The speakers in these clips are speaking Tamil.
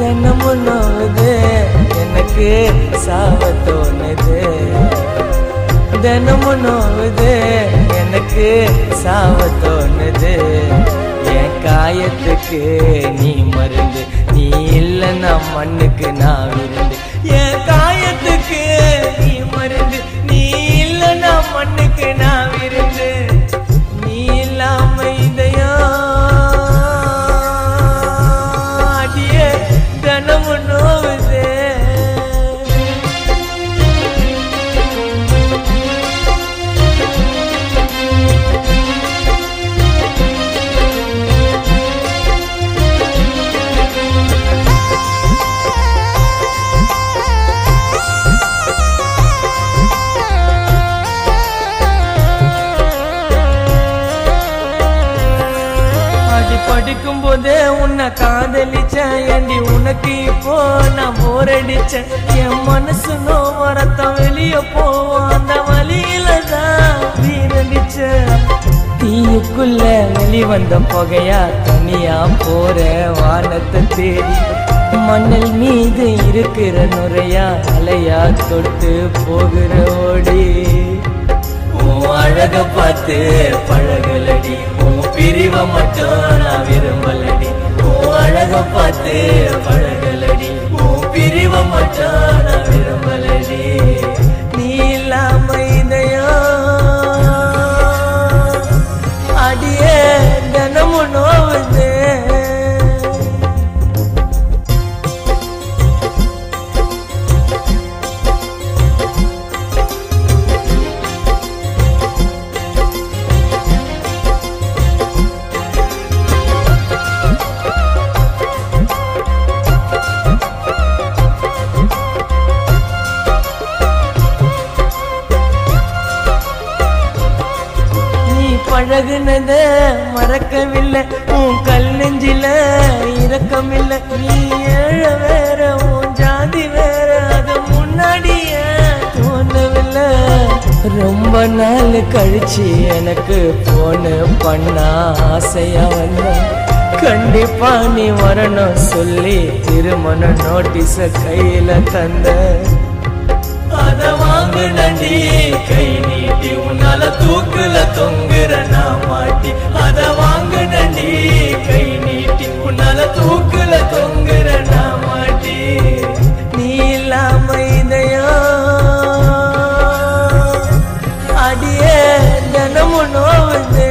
தினமும் நோவுது எனக்கு சாவ தோணுது தினமும் நோவுது எனக்கு சாவ தோணுது என் காயத்துக்கு நீ மருந்து நீ இல்லைன்னா மண்ணுக்கு நான் விருந்து என் காயத்துக்கு நீ மருந்து நீ இல்லைன்னா மண்ணுக்கு நான் விருந்து நீ இல்லாம இதயம் அடியே தினமும் நோவுதே அடி படிக்கும் போதே உன்னை காதலிச்சேன் ஏண்டி உனக்கு இப்போ நான் போரடிச்சேன் என் மனசு நோவரத்தம் வெளிய போவோம் அந்த வழியில தான் வீரடிச்சேன் தீயுக்குள்ள வெளிவந்த புகையா தனியா போற வானத்தை தேடி மணல் மீது இருக்கிற நுரையா அலையா தொட்டு போகிற ஓடி உன் அழக பார்த்து பழகலடி உன் பிரிவ மட்டும் நான் விரும்பலடி உன் அழக பார்த்து பழகலடி உன் பிரிவ மட்டும் நான் விரும்பலடி நீ இல்லாம இதயம் அடியே தினமும் நோவுது நீ பழகுனத மறக்கவில்லை உன் கல் நெஞ்சில இரக்கமில்லை நீ ஏழ வேற உன் ஜாதி வேற அது முன்னாடியே தோணவில்லை ரொம்ப நாள் கழிச்சு எனக்கு போன பண்ணா ஆசையா வந்த கண்டிப்பா நீ வரணும் சொல்லி திருமண நோட்டீஸ கையில தந்த அத வாங்கு நண்டி கை நீட்டி உன்னால தூக்குல தொங்குற நான் மாட்டி அத வாங்கு நண்டி கை நீட்டி உன்னால தூக்குல தொங்குற நான் மாட்டி நீ இல்லாம இதயம் அடியே தினமும் நோவுது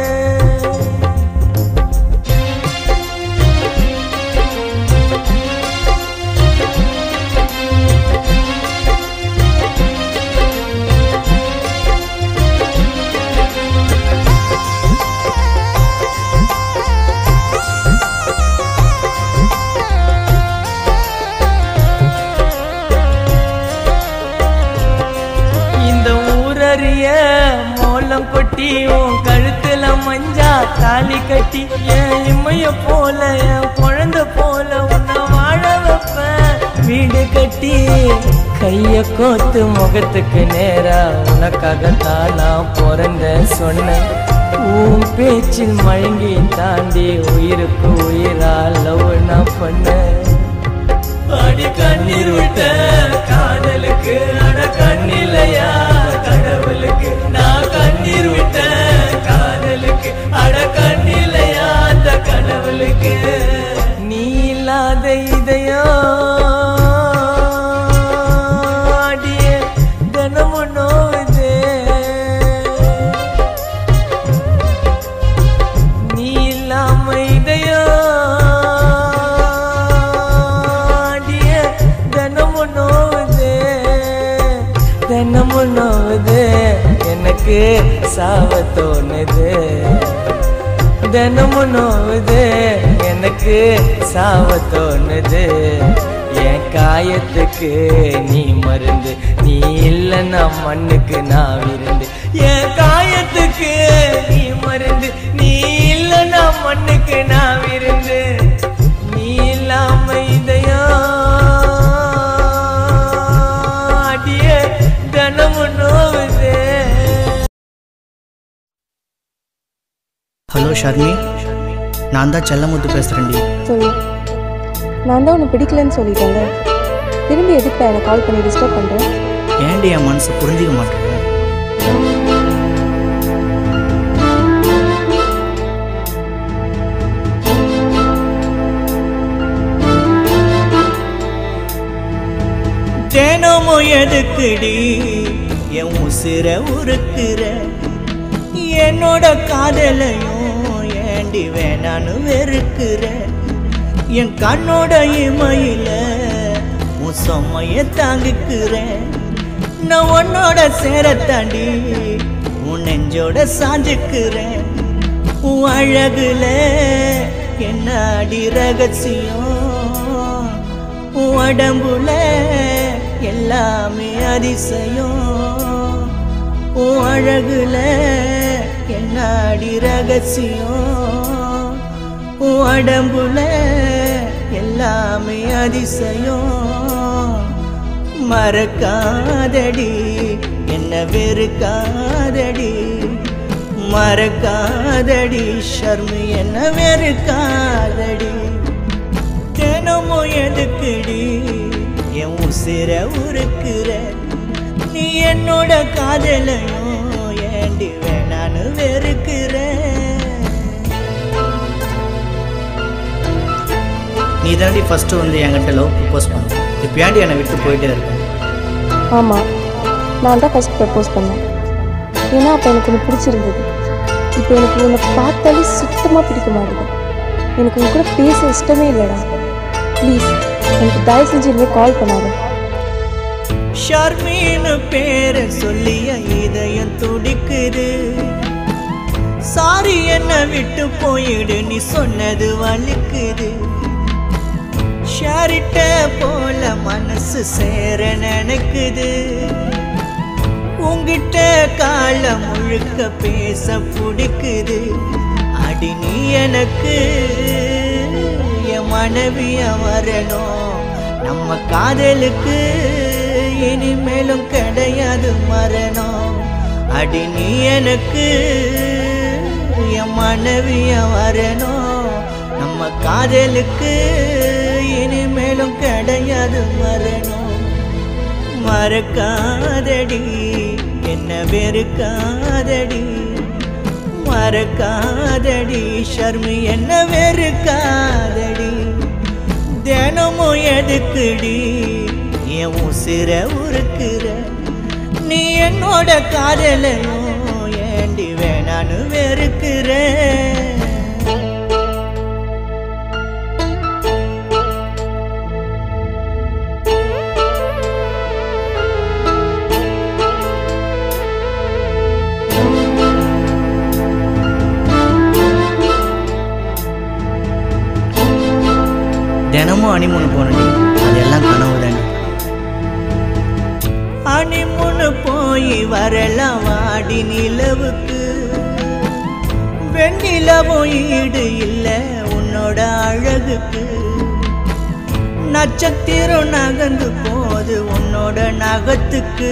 இந்த ஊரறிய மோளம் கொட்டி உன் கழுத்துல மஞ்சா தாலி கட்டி என் இமைய போல என் குழந்தை போல உன்னை வாழ வைப்பேன் வீடு கட்டி கைய கோத்து முகத்துக்கு நேரா உனக்காகத்தான் நான் பிறந்த சொன்னேன் உன் பேச்சில் மயங்கி தாண்டி உயிருக்கு உயிரா லவ் நான் பண்ணேன் அடி கண்ணீர் விட்ட காதலுக்கு அட கண்ணிலையா கடவுளுக்கு நான் கண்ணீர் விட்ட காதலுக்கு அட கண்ணிலையா அந்த கடவுளுக்கு நீ இல்லாத இதயம் அடியே தினமும் நோவுது நீ இல்லாம இதயம் அடியே தினமும் நோவுது தினமும் நோவுது எனக்கு சாவ தோணுது தினமும் நோவுது எனக்கு சாவ தோணுது என் காயத்துக்கு நீ மருந்து நீ இல்லைன்னா மண்ணுக்கு நான் விருந்து என் காயத்துக்கு நீ மருந்து நீ இல்லைன்னா மண்ணுக்கு நான் விருந்து நீ இல்லாம இதயம் அடியே தினமும் நோவுது ஹலோ ஷர்மி நான் தான் செல்லமுத்து பேசுகிறேன்டி சொல்லு நான் தான் உன்னை பிடிக்கலன்னு சொல்லிட்டேன்ல திரும்பி எதுக்கு என்னை கால் பண்ணி டிஸ்டர்ப் பண்ணுறேன் ஏன்டி என் மனசு புரிஞ்சுக்க மாட்டேங்க தினமும் எதுக்குடி என் உசிர உருக்குற என்னோட காதலையும் ஏண்டி வேணான்னு வெறுக்கிற என் கண்ணோட இமையில உன் சொம்மைய தாங்கிக்கிறேன் நான் உன்னோட சேர தாண்டி உன் நெஞ்சோட சாஞ்சுக்கிறேன் உன் அழகுல என்ன அடி ரகசியம் உன் உடம்புல எல்லாமே அதிசயம் உன் அழகுல என்னாடி ரகசியம் உன் உடம்புல எல்லாமே அதிசயம் மறக்காதடி என்ன வெறுக்காதடி மறக்காதடி ஷர்மி என்ன வெறுக்காதடி தினமும் எதுக்குடி என் உசிர உருக்குற நீ என்னோட காதலையும் ஏண்டி வேணான்னு வெறுக்கிற நீ தாண்டி ஃபஸ்ட்டு வந்து என்கிட்ட லவ் ப்ரப்போஸ் பண்ண இப்போ ஏன்டி என்னை விட்டு போயிட்டே இருக்க ஆமாம் நான் தான் ஃபஸ்ட் ப்ரப்போஸ் பண்ணேன் ஏன்னா அப்போ எனக்கு ஒன்று பிடிச்சிருந்தது இப்போ எனக்கு உன்னை பார்த்தாலே சுத்தமாக பிடிக்க மாட்டேங்குது எனக்கு உன் கூட பேச இஷ்டமே இல்லைடா ப்ளீஸ் எனக்கு தயவு செஞ்சு இனிமேல் கால் பண்ணாத ஷர்மின்னு பேரை சொல்லிய இதயம் துடிக்குது சாரி என்ன விட்டு போயிடு நீ சொன்னது வலிக்குது ஷாரிட்ட போல மனசு சேர நினைக்குது உங்கிட்ட காலம் முழுக்க பேச பிடிக்குது அடி நீ எனக்கு என் மனைவிய வரணும் நம்ம காதலுக்கு இனிமேலும் கிடையாது மரணம் அடி நீ எனக்கு என் மனைவிய வரணும் நம்ம காதலுக்கு இனிமேலும் கிடையாது மரணம் மறக்காதடி என்ன வெறுக்காதடி மறக்காதடி ஷர்மி என்ன வெறுக்காதடி தினமும் எதுக்குடி என் உசிர உருக்குற நீ என்னோட காதலையும் ஏண்டி வேணான்னு வெறுக்கிற தினமும் அனிமுன்னு போனடி அதெல்லாம் கனவு தானே அனிமுன்னு போய் வரலாம் வாடி நிலவுக்கு வெண்ணிலவும் ஈடு இல்லை உன்னோட அழகுக்கு நட்சத்திரம் நகர்ந்து போது உன்னோட நகத்துக்கு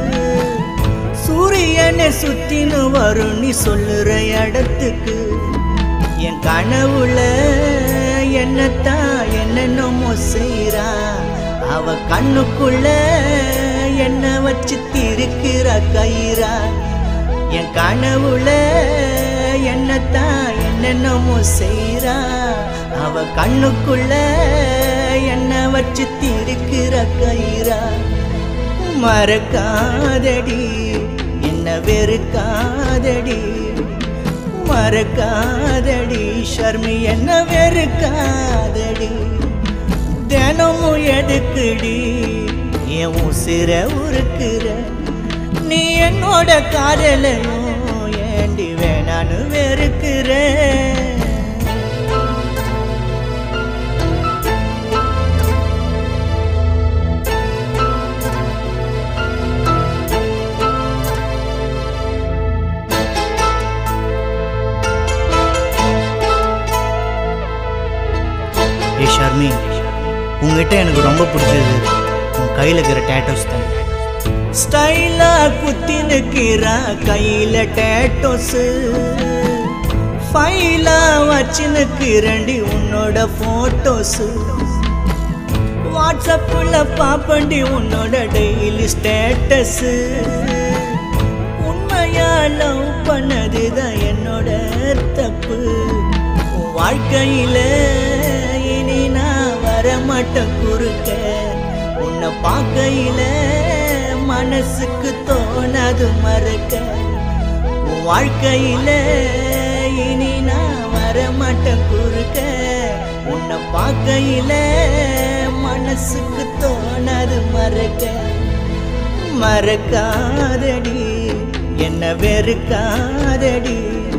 சூரியனை சுத்தின்னு வரும் நீ சொல்லுற இடத்துக்கு என் கனவுல என்னத்தான் என்னென்னமோ செய்றா அவ கண்ணுக்குள்ள என்ன வச்சு திருக்கிற கயிறா என் கனவுல என்னத்தான் என்னென்னமோ செய்றா அவ கண்ணுக்குள்ள என்ன வச்சு திருக்கிற கயிறா மறக்காதடி என்ன வெறுக்காதடி மறக்காதடி ஷர்மி என்ன வெறுக்காதடி தினமும் எதுக்குடி என் உசிர உருக்குற நீ என்னோட காதலையும் ஏண்டி வேணான்னு வெறுக்கிற ஏ ஷர்மி உங்ககிட்ட எனக்கு ரொம்ப பிடிச்சது உன் கையில் இருக்கிற டேட்டோஸ் தான் ஸ்டைலா குத்தி நிற்கிறா கையில் டேட்டோஸ் ஃபைலா வச்சு நிற்கிறண்டி உன்னோட ஃபோட்டோஸ் வாட்ஸ்அப்புல பாப்பண்டி உன்னோட டெய்லி ஸ்டேட்டஸ் உண்மையா லவ் பண்ணதுதான் என்னோட தப்பு உன் வாழ்க்கையில இனி நான் வரமாட்டேன் குறுக்க உன்னை பார்க்கையில மனசுக்கு தோணாது மறக்க உன் வாழ்க்கையில இனி நான் வரமாட்டேன் குறுக்க உன்னை பார்க்கையில மனசுக்கு தோணாது மறக்க மறக்காதடி என்ன வெறுக்காதடி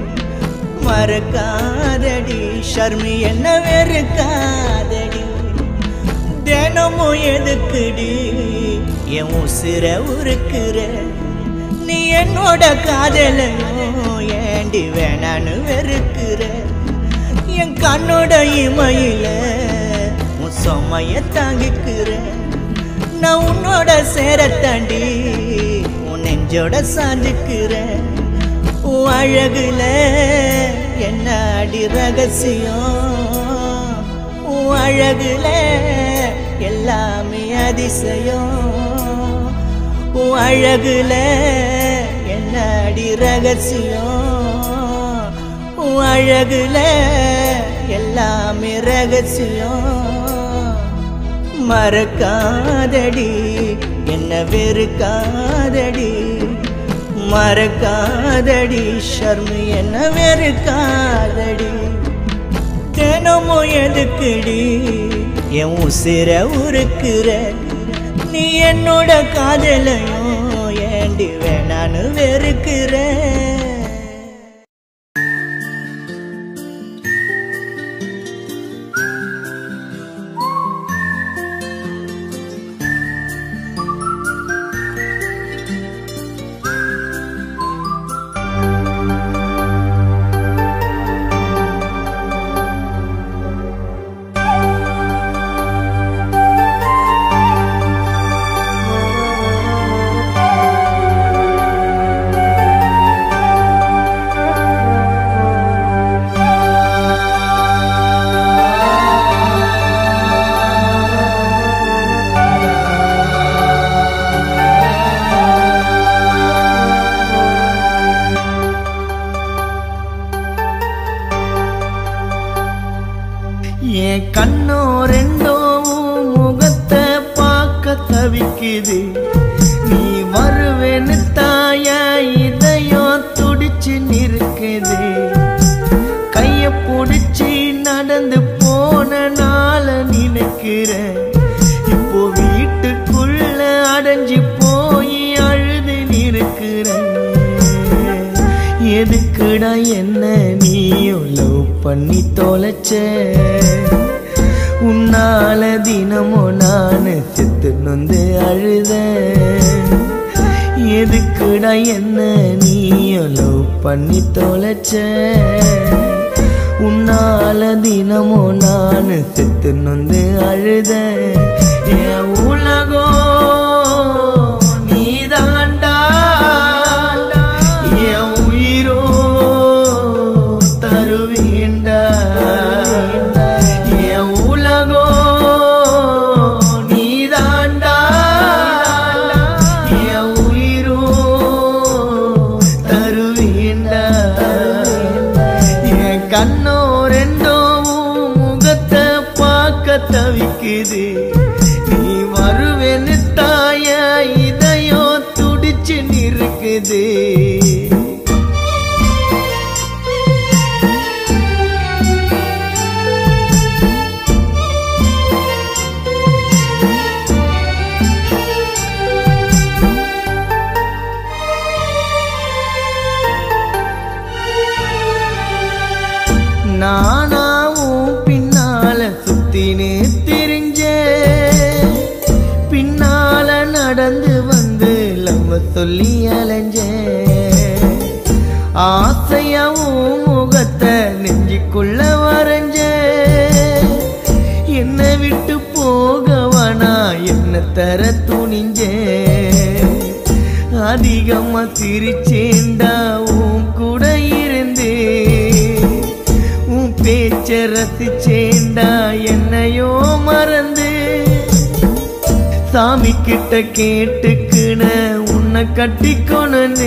மறக்காதடி ஷர்மி என்ன வெறுக்காதடி தினமும் எதுக்குடி என் உசிர உருக்குற நீ என்னோட காதலையும் ஏண்டி வேணான்னு வெறுக்குற என் கண்ணோட இமையில உன் சுமைய தாங்கிக்கிற நான் உன்னோட சேர தாண்டி உன் நெஞ்சோட சாஞ்சுக்கிறேன் உன் அழகுல என்ன அடி ரகசியம் உன் அழகுல எல்லாமே அதிசயம் உன் அழகுல என்ன அடி ரகசியம் உன் அழகுல எல்லாமே ரகசியம் மறக்காதடி என்ன வெறுக்காதடி மறக்காதடி ஷர்மி என்ன வெறுக்காதடி தினமும் எதுக்குடி என் உசிர உருக்குற நீ என்னோட காதலையும் ஏண்டி வேணான்னு வெறுக்கிற என் கண்ணோ ரெண்டோ உன் முகத்தை பார்க்க தவிக்குது நீ வருவேன்னு தாய இதயம் துடிச்சு நிற்குது கைய பிடிச்சி நடந்து போன நாள நினைக்கிறேன் இப்போ வீட்டுக்குள்ள அடைஞ்சு போய் அழுது நிற்கிறேன் எதுக்குடா என்ன நீயும் லவ் பண்ணி தொலைச்ச உன்னால தினமும் நானு செத்து நொந்து அழுத எதுக்குடா என்ன நீயும் லவ் பண்ணி தொலைச்ச உன்னால தினமும் நானு செத்து நொந்து அழுத என் உலகம் நீதாண்டா என் உயிரோ தருவேண்டா என் உலகோ நீதாண்டா என் உயிரோ தருவேண்டா என் கண்ணோ ரெண்டோ உன் முகத்தை பார்க்க தவிக்குது நீ வருவேன்னு தாய இதயம் துடிச்சு நிற்குது நானாவும் பின்னால சுத்தினே தெரிஞ்ச பின்னால நடந்து வந்து லவ் சொல்லி அலைஞ்ச ஆசையாவும் முகத்தை நெஞ்சுக்குள்ள வரைஞ்ச என்னை விட்டு போகவனா என்ன தர துணிஞ்ச அதிகமா சிரிச்சேண்டா உன் கூட இருந்து உன் பேச்ச ரசிச்சேண்டா என்னையோ மறந்து சாமி கிட்ட கேட்டுக்கின உன்னை கட்டிக்கொனு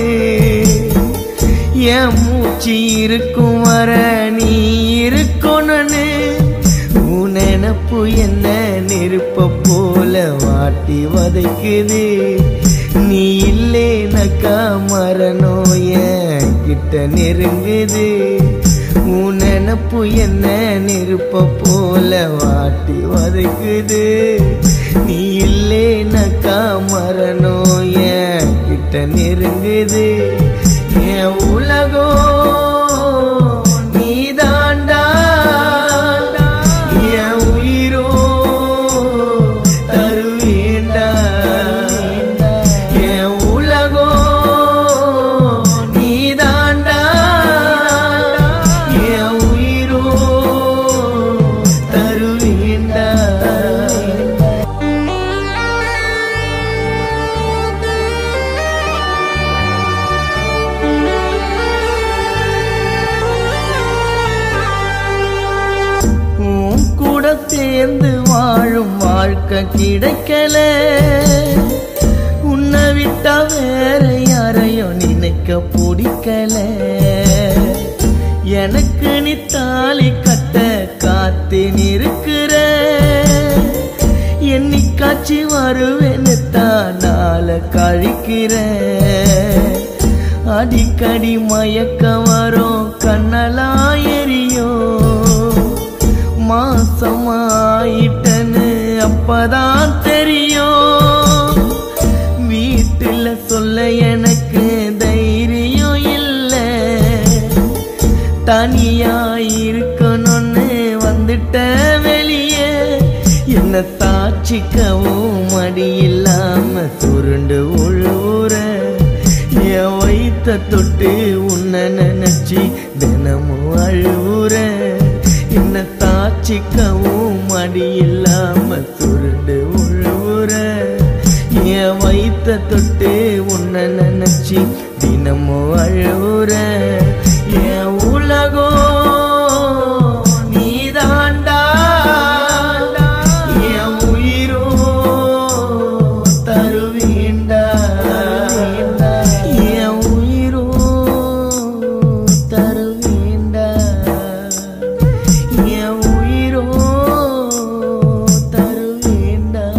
என் மூச்சு இருக்கும் வர நீ இருக்கொனு உன் நினப்பு என்ன நெருப்ப போல வாட்டி வதைக்குது நீ இல்லேனக்கா மரணம் என் கிட்ட நெருங்குது உன் நினப்பு என்ன நெருப்ப போல வாட்டி வதைக்குது நீ இல்லேனக்கா மரணம் என் கிட்ட நெருங்குது என் உலகம் நீதாண்டா என் உயிரோ தருவேண்டா என் உலகம் நீதாண்டா என் உயிரோ தருவேண்டா உன் கூட சேர்ந்து வாழும் வாழ்க்கை கிடைக்கல உன்னை விட்டா வேற யாரையும் நினைக்க பிடிக்கல எனக்கு நீ தாலி கட்ட காத்து நிற்கிற என்னைக்காச்சு வருவேன்னு தான் நாளை கழிக்கிற அடிக்கடி மயக்க வரும் கண்ணலாம் எரியும் மாசமாயிட்டன்னு அப்பதான் தெரியும் வீட்டுல சொல்ல எனக்கு தைரியம் இல்லை தனியா இருக்கணும்னு வந்துட்ட வெளியே என்ன சாட்சிக்கவும் மடி இல்லாம சுருண்டு உழுவுற என் வயித்த தொட்டு உன்னை நினைச்சு தினமும் அழுவுற என்ன சாட்சிக்கவும் மடி இல்லாம சுருண்டு உழுவுற என் வயித்த தொட்டு உன்னை நினைச்சு தினமும் அழுவுற என் உலகம் நீதாண்டா என் உயிரோ தருவேண்டா என் உயிரோ தருவேண்டா என் உயிரோ தருவேண்டா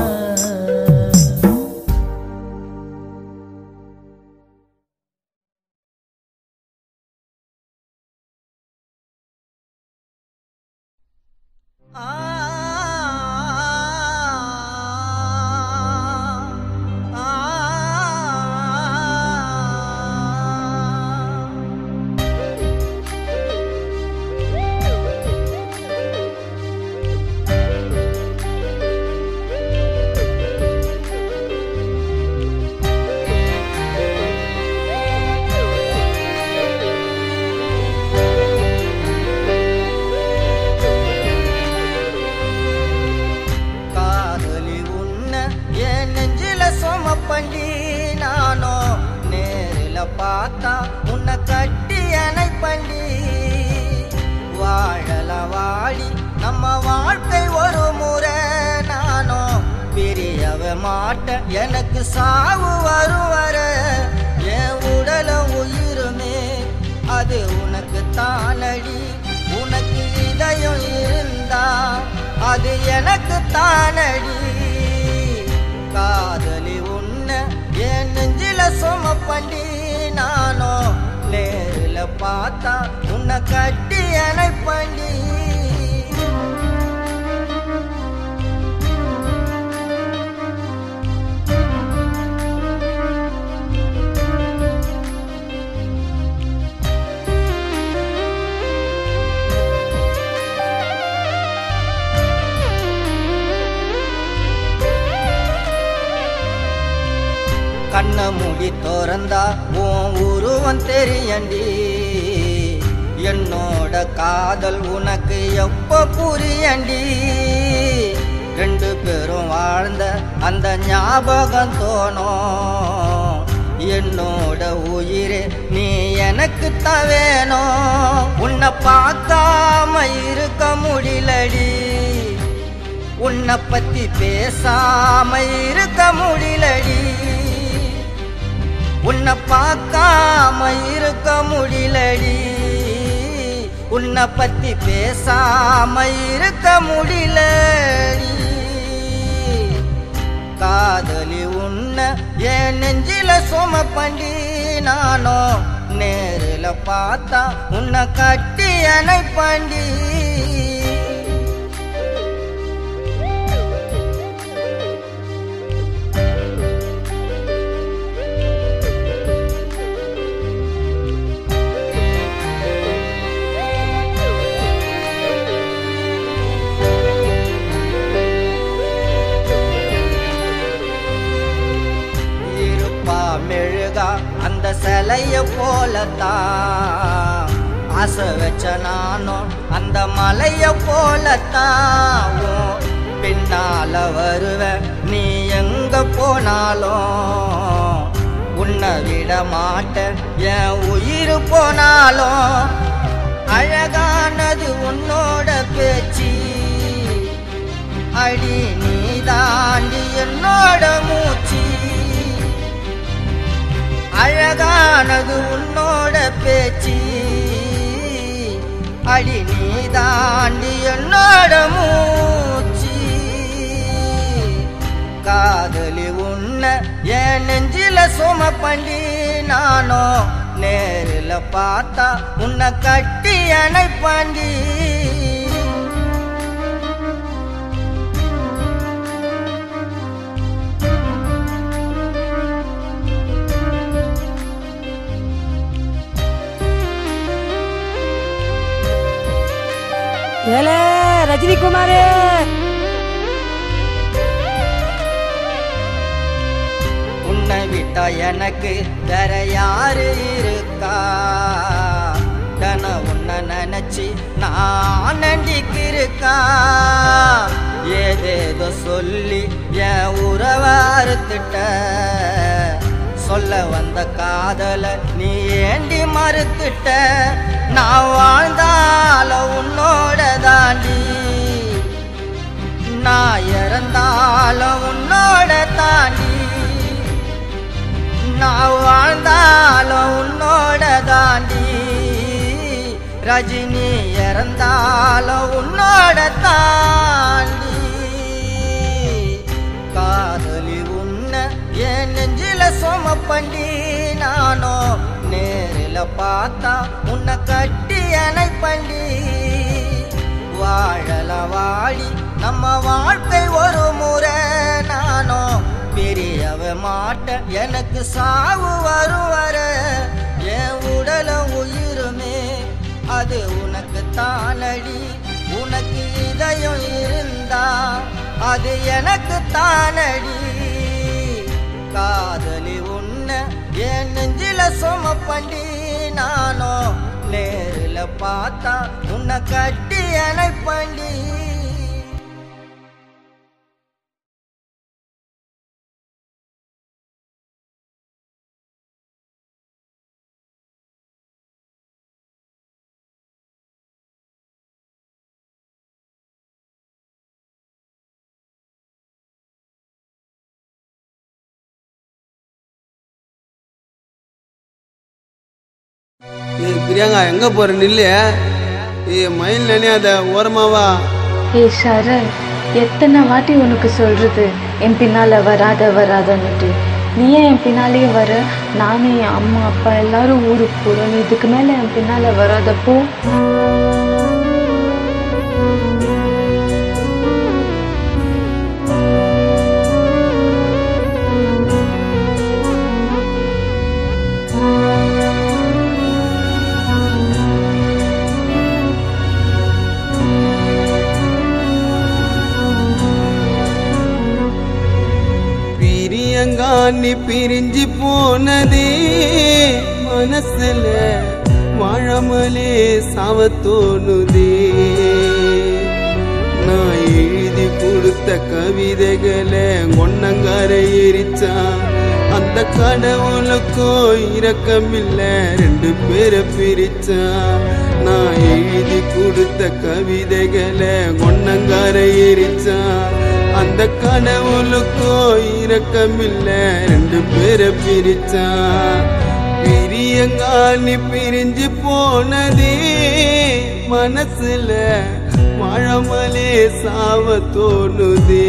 காதலி உன்ன என் நெஞ்சில சுமப்பண்டி நானோ நேரில பார்த்தா உன்னை கட்டி அணைப்பண்டி வாழல வாடி நம்ம வாழ்க்கை ஒரு முறை நானோ பிரியவ மாட்டேன் எனக்கு சாவு வரும் வர என் உடலும் உயிருமே அது உனக்கு தானடி உனக்கு இதயம் இருந்தா அது எனக்கு தானடி காதலி உன்னை என் நெஞ்சில சுமப்பண்டி நானோ நேரில் பார்த்தா உன்னை கட்டி அணைப்பண்டி கண்ண மூடி திறந்தா உன் உருவம் தெரியண்டி என்னோட காதல் உனக்கு எப்ப புரியண்டி ரெண்டு பேரும் வாழ்ந்த அந்த ஞாபகம் தோணும் என்னோட உயிரே நீ எனக்கு தான் வேணும் உன்னை பார்க்காம இருக்க முடியலடி உன்னை பத்தி பேசாம இருக்க முடியலடி உன்னை பார்க்காம இருக்க முடியலடி உன்னை பத்தி பேசாம இருக்க முடியலடி காதலி உன்னை என் நெஞ்சில சுமப்பண்டி நானோ நேரில் பார்த்தா உன்னை கட்டி அணைப்பண்டி இருப்பா மெழுகா அந்த சிலைய போலத்தான் ஆசை வச்ச நானும் அந்த மலைய போலத்தான் உன் பின்னால வருவேன் நீ எங்க போனாலும் உன்னை விட மாட்டேன் என் உயிர் போனாலும் அழகானது உன்னோட பேச்சு அடி நீ தாண்டி என்னோட மூச்சு அழகானது உன்னோட பேச்சு அடி நீ தாண்டி என்னோட மூச்சு காதலி உன்னை என் நெஞ்சில சுமப்பண்டி நானோ நேரில் பார்த்தா உன்னை கட்டி அணைப்பாண்டி ஏலே ரஜினி குமார் உன்னை விட்டா எனக்கு வேற யாரு இருக்கா தன உன்னை நினைச்சு நான் நண்டிக்கு இருக்கா ஏதேதோ சொல்லி என் உறவை அறுத்துட்ட சொல்ல வந்த காதல நீ ஏண்டி மறுத்துட்ட நான் வாழ்ந்தால உன்னோட தாண்டி நான் இறந்தாலும் உன்னோட தாண்டி நான் வாழ்ந்தாலும் உன்னோட தாண்டி ரஜினி இறந்தாலும் உன்னோட தாண்டி காதலி உன்னை என் நெஞ்சில சுமப்பண்டி நானோ நேரில் பார்த்தா உன்னை கட்டி அணைப்பண்டி வாழல வாடி நம்ம வாழ்க்கை ஒரு முறை நானோ பெரியவ மாட்டேன் எனக்கு சாவு வரும் வர என் உடலும் உயிருமே அது உனக்கு தானடி உனக்கு இதயம் இருந்தா அது எனக்கு தானடி காதலி உன்னை என் நெஞ்சில சுமப்பண்டி நானோ நேரில் பார்த்தா உன்னை கட்டி அணைப்பண்டி ஏய் பிரியங்கா எங்க போற நில்லு ஏய் மயில் நினையாத ஓரமாவா ஏய் சரண் எத்தனை வாட்டி உனக்கு சொல்றது என் பின்னால வராத வராதன்னுட்டு நீ ஏன் என் பின்னாலேயே வர நானும் என் அம்மா அப்பா எல்லாரும் ஊருக்கு போறோம் நீ இதுக்கு மேல என் பின்னால வராதப்போ பிரியங்கா நீ பிரிஞ்சு போனதே மனசுல வாழாமலே சாவ தோணுதே நான் எழுதி கொடுத்த கவிதைகளை ஒன்னங்கார எரிச்சா அந்த கடவுளுக்கும் இரக்கமில்ல ரெண்டு பேரை பிரிச்சா நான் எழுதி கொடுத்த கவிதைகளை ஒன்னங்கார எரிச்சா கடவுளுக்கோ இரக்கமில்ல ரெண்டு பேரை பிரிச்சான் பிரியங்காலி பிரிஞ்சு போனதே மனசுல மழமலே சாவ தோணுதே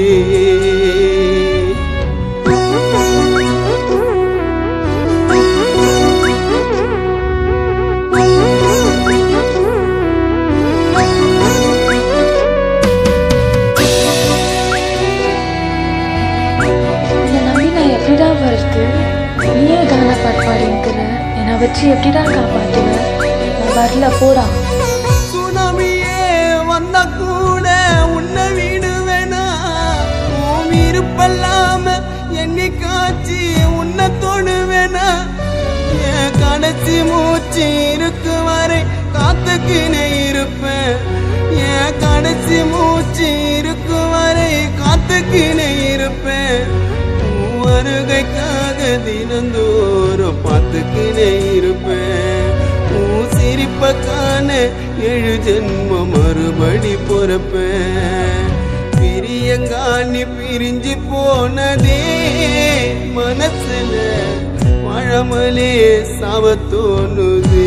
என்னை நம்பி நான் எப்படிடா வருது நீயே கானா பாட்டு பாடிங்கிற என்னை வச்சு எப்படிடா காப்பாற்றுவ நான் வரல போடா சுனாமியே வந்தா கூட உன்னை விடுவேனா உன் விருப்பல்லாம என்னை காட்சி உன்னை தொடுவேனா என் கடைசி மூச்சு இருக்கு வரை காத்துக்கினே இருப்பேன் என் கடைசி மூச்சு இருக்கு வரை காத்துக்கினே இருப்பேன் உன் வருகைக்காக தினந்தோறும் பார்த்துக்கினே இருப்பேன் உன் சிரிப்ப காண ஏழு ஜென்மம் மறுபடி பொறப்பேன் பிரியங்காணி பிரிஞ்சு போனதே மனசுல மழமலே சாவ தோணுதே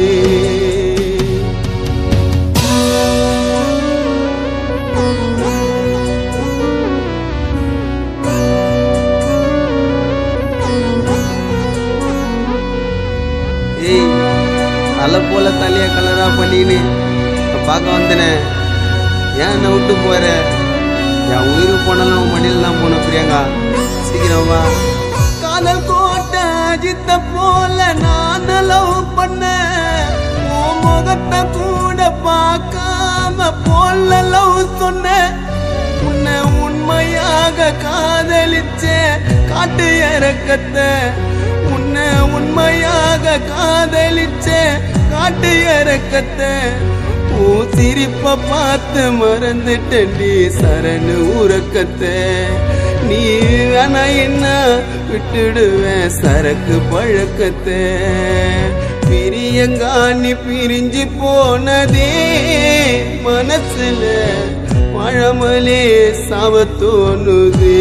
ஏய் தலை போல தலைய கலரா பண்ணின்னு இப்ப பார்க்க வந்தனே ஏன் என்னை விட்டு போற என் உயிர் போனாலும் உன் மடியில் தான் போன பிரியங்கா சீக்கிரம் வா காதல் கோட்டை அஜித்த போல நான் லவ் பண்ண உன் முகத்தை கூட பார்க்காம போல லவ் சொன்ன உன்னை உண்மையாக காதலிச்சே காட்டு இறக்கத்தை உன்னை உண்மையாக காதலிச்சே காட்டு இறக்கத்தை உன் சிரிப்ப பார்த்து மறந்துட்டண்டி சரணு உறக்கத்தை நீ வேணா என்ன விட்டுடுவேன் சரக்கு பழக்கத்தை பிரியங்காணி பிரிஞ்சு போனதே மனசுல பழமலே சாவ தோணுதே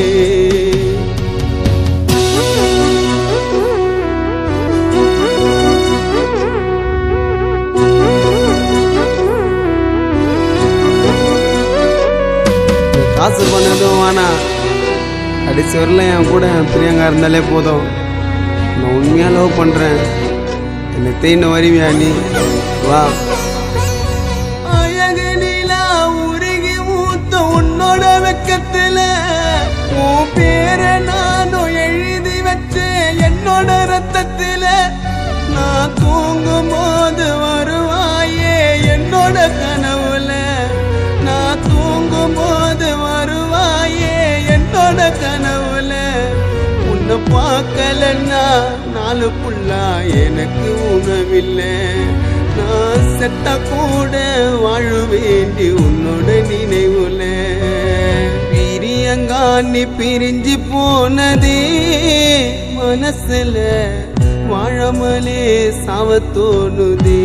காசு பண்ணதும் வேணாம் கடைசி வரல என் கூட பிரியங்கா இருந்தாலே போதும் நான் உண்மையா லவ் பண்றேன் என்னை தேய்ன வருவியா நீ வா அழகு நிலா உருகி ஊத்த உன்னோட வெக்கத்துல உன் பேரை நானும் எழுதி வச்சேன் என்னோட ரத்தத்துல நான் தூங்கும் போது வருவாயே என்னோட கனவுல நான் தூங்கும் போது வருவாயே என்னோட கனவுல உன்னை பார்க்கலன்னா நாலு புள்ளா எனக்கு உணவில்லை நான் செத்தா கூட வாழ வேண்டி உன்னோட நினைவுல பிரியங்காணி பிரிஞ்சு போனதே மனசுல வாழமலே சாவ தோணுதே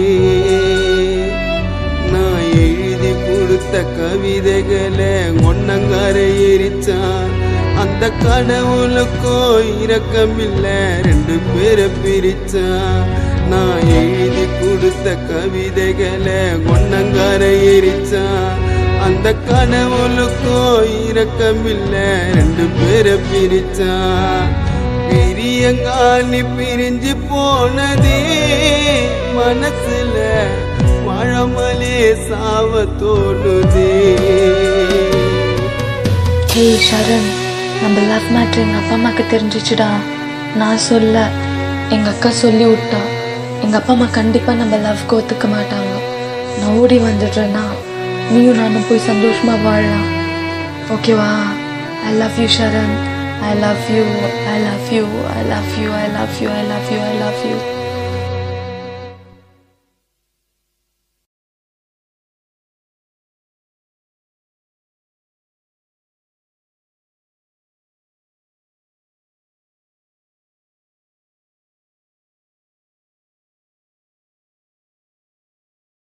நான் எழுதி கொடுத்த கவிதைகளை ஒன்னங்கார எரிச்சான் அந்த கடவுளுக்கோ இரக்கமில்ல ரெண்டு பேரை பிரிச்சான் நான் எழுதி கொடுத்த கவிதைகளை ஒன்னங்கார எரிச்சான் அந்த கடவுளுக்கோ இரக்கமில்ல ரெண்டு பேரை பிரிச்சான் பிரியங்காணி பிரிஞ்சு போனதே மனசுல வாழமலே சாவ தோணுதே ஏய் ஷரண் நம்ம லவ் மேட்ரு எங்கள் அப்பா அம்மாவுக்கு தெரிஞ்சிச்சுடா நான் சொல்ல எங்கள் அக்கா சொல்லி விட்டா எங்கள் அப்பா அம்மா கண்டிப்பாக நம்ம லவ்க்கு ஒத்துக்க மாட்டாங்க நான் ஓடி வந்துடுறேன்னா நீயும் நானும் போய் சந்தோஷமாக வாழலாம் ஓகேவா I love you Sharan I love you I love you I love you I love you I love you I love you